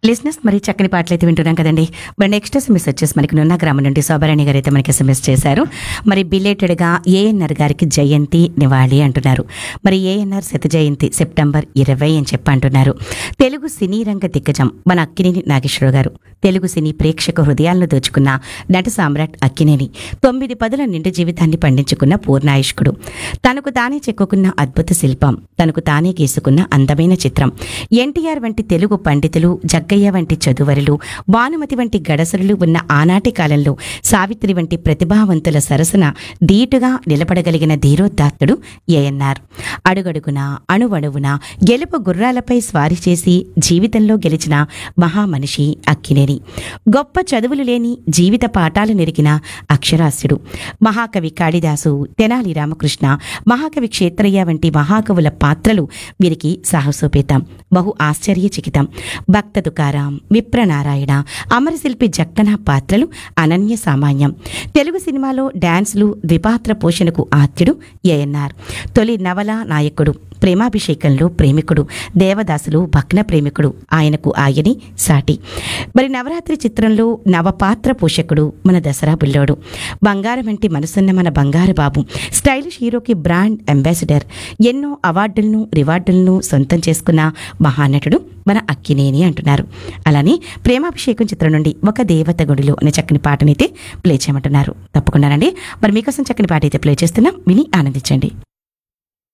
లిజినెస్ మరి చక్కని పాటలు అయితే వింటున్నాం కదండి మరి నెక్స్ట్ ఎస్ఎంఎస్ వచ్చేసి మనకి నున్న గ్రామం నుండి శోభారాణి గారు అయితే మనకి ఎస్ఎంఎస్ చేశారు మరి బిలేటెడ్గా ఏఎన్ఆర్ గారికి జయంతి నివాళి అంటున్నారు మరి ఏఎన్ఆర్ శత జయంతి సెప్టెంబర్ ఇరవై అని చెప్పి అంటున్నారు తెలుగు సినీ రంగ దిగ్గజం మన అక్కినేని నాగేశ్వరరావు గారు తెలుగు సినీ ప్రేక్షక హృదయాలను దోచుకున్న నట సామ్రాట్ అక్కినేని తొమ్మిది పదుల నిండు జీవితాన్ని పండించుకున్న పూర్ణాయుష్కుడు తనకు తానే చెక్కుకున్న అద్భుత శిల్పం తనకు తానే గీసుకున్న అందమైన చిత్రం ఎన్టీఆర్ వంటి తెలుగు పండితులు జగ్గయ్య వంటి చదువరులు భానుమతి వంటి గడసరులు ఉన్న ఆనాటి కాలంలో సావిత్రి వంటి ప్రతిభావంతుల సరసన ధీటుగా నిలబడగలిగిన ధీరోదాత్తుడు ఏఎన్ఆర్ అడుగడుగున అణువణువున గెలుపు గుర్రాలపై స్వారీ చేసి జీవితంలో గెలిచిన మహామనిషి అక్కినేని గొప్ప చదువులు లేని జీవిత పాఠాలు నెరిగిన అక్షరాస్యుడు మహాకవి కాళిదాసు తెనాలి రామకృష్ణ మహాకవి క్షేత్రయ్య వంటి మహాకవుల పాత్రలు వీరికి సాహసోపేతం బహు ఆశ్చర్యచకితం భక్త తుకారాం విప్రనారాయణ అమరశిల్పి జక్కన పాత్రలు అనన్య సామాన్యం తెలుగు సినిమాలో డాన్సులు ద్విపాత్ర పోషణకు ఆద్యుడు ఏఎన్ఆర్ తొలి నవల నాయకుడు ప్రేమాభిషేకంలో ప్రేమికుడు దేవదాసులు భగ్న ప్రేమికుడు ఆయనకు ఆయని సాటి మరి నవరాత్రి చిత్రంలో నవపాత్ర పోషకుడు మన దసరా బుల్లోడు బంగారం వంటి మనసున్న మన బంగారు బాబు స్టైలిష్ హీరోకి బ్రాండ్ అంబాసిడర్ ఎన్నో అవార్డులను రివార్డులను సొంతం చేసుకున్న మహానటుడు మన అక్కినేని అంటున్నారు అలానే ప్రేమాభిషేకం చిత్రం నుండి ఒక దేవత గుడిలో అనే చక్కని పాటనైతే ప్లే చేయమంటున్నారు తప్పకుండానండి మరి మీకోసం చక్కని పాట అయితే ప్లే చేస్తున్నాం విని ఆనందించండి